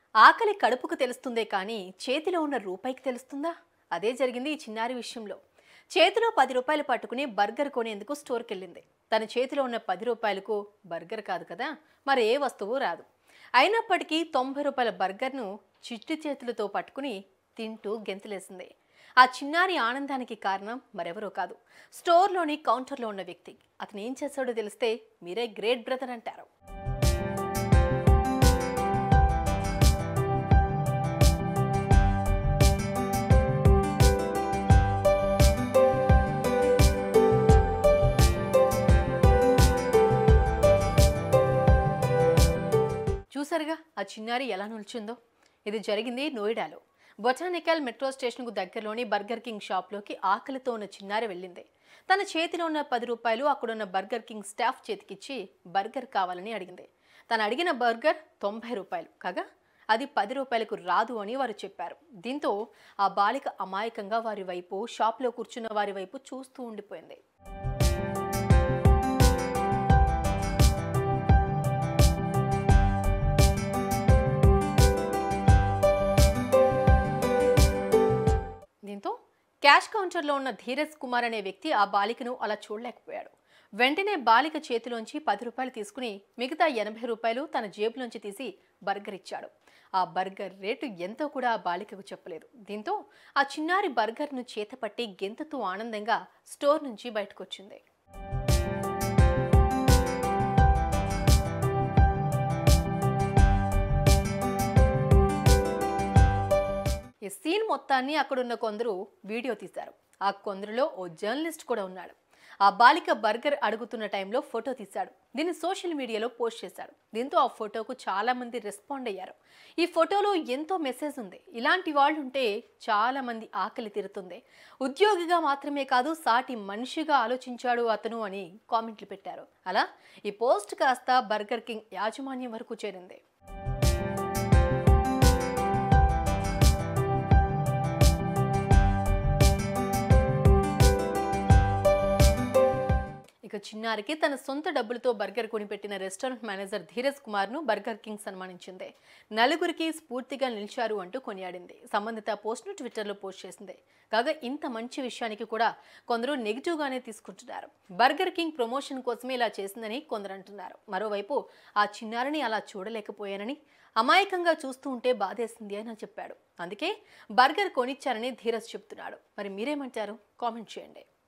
ఆకలి కడుపుకు తెలుస్తుందే కానీ చేతిలో ఉన్న రూపాయికి తెలుస్తుందా అదే జరిగింది ఈ చిన్నారి విషయంలో చేతిలో పది రూపాయలు పట్టుకుని బర్గర్ కొనేందుకు స్టోర్కి వెళ్ళింది తన చేతిలో ఉన్న పది రూపాయలకు బర్గర్ కాదు కదా మరి ఏ వస్తువు రాదు అయినప్పటికీ తొంభై రూపాయల బర్గర్ను చిట్టి చేతులతో పట్టుకుని తింటూ గెంతులేసింది ఆ చిన్నారి ఆనందానికి కారణం మరెవరో కాదు స్టోర్లోని కౌంటర్లో ఉన్న వ్యక్తి అతను ఏం చేశాడో తెలిస్తే మీరే గ్రేట్ బ్రదర్ అంటారు చూసారుగా ఆ చిన్నారి ఎలా నిల్చుందో ఇది జరిగింది నోయిడాలో బొటానికల్ మెట్రో స్టేషన్కు దగ్గరలోని బర్గర్ కింగ్ షాప్లోకి ఆకలితో ఉన్న చిన్నారి వెళ్ళింది తన చేతిలో ఉన్న పది రూపాయలు అక్కడున్న బర్గర్ కింగ్ స్టాఫ్ చేతికిచ్చి బర్గర్ కావాలని అడిగింది తను అడిగిన బర్గర్ తొంభై రూపాయలు కాగా అది పది రూపాయలకు రాదు అని వారు చెప్పారు దీంతో ఆ బాలిక అమాయకంగా వారి వైపు షాప్లో కూర్చున్న వారి వైపు చూస్తూ ఉండిపోయింది దీంతో క్యాష్ కౌంటర్లో ఉన్న ధీరజ్ కుమార్ అనే వ్యక్తి ఆ బాలికను అలా చూడలేకపోయాడు వెంటనే బాలిక చేతిలోంచి పది రూపాయలు తీసుకుని మిగతా ఎనభై రూపాయలు తన జేబులోంచి తీసి బర్గర్ ఇచ్చాడు ఆ బర్గర్ రేటు ఎంతో కూడా ఆ బాలికకు చెప్పలేదు దీంతో ఆ చిన్నారి బర్గర్ను చేతపట్టి గెంతుతూ ఆనందంగా స్టోర్ నుంచి బయటకు వచ్చింది ఈ సీన్ మొత్తాన్ని అక్కడున్న కొందరు వీడియో తీశారు ఆ కొందరిలో ఓ జర్నలిస్ట్ కూడా ఉన్నాడు ఆ బాలిక బర్గర్ అడుగుతున్న టైంలో ఫోటో తీశాడు దీన్ని సోషల్ మీడియాలో పోస్ట్ చేశాడు దీంతో ఆ ఫోటోకు చాలా మంది రెస్పాండ్ అయ్యారు ఈ ఫోటోలో ఎంతో మెసేజ్ ఉంది ఇలాంటి వాళ్ళు ఉంటే చాలా మంది ఆకలి తీరుతుంది ఉద్యోగిగా మాత్రమే కాదు సాటి మనిషిగా ఆలోచించాడు అతను అని కామెంట్లు పెట్టారు అలా ఈ పోస్ట్ కాస్త బర్గర్ కింగ్ యాజమాన్యం వరకు చేరింది ఇక చిన్నారికి తన సొంత డబ్బులతో బర్గర్ కొనిపెట్టిన రెస్టారెంట్ మేనేజర్ ధీరజ్ కుమార్ ను బర్గర్ కింగ్ సన్మానించింది నలుగురికి స్ఫూర్తిగా నిలిచారు అంటూ కొనియాడింది సంబంధిత పోస్ట్ను ట్విట్టర్లో పోస్ట్ చేసింది కాగా ఇంత మంచి విషయానికి కూడా కొందరు నెగిటివ్ గానే తీసుకుంటున్నారు బర్గర్ కింగ్ ప్రమోషన్ కోసమే ఇలా చేసిందని కొందరు అంటున్నారు మరోవైపు ఆ చిన్నారిని అలా చూడలేకపోయానని అమాయకంగా చూస్తూ ఉంటే బాధేసింది అని చెప్పాడు అందుకే బర్గర్ కొనిచ్చారని ధీరజ్ చెప్తున్నాడు మరి మీరేమంటారు కామెంట్ చేయండి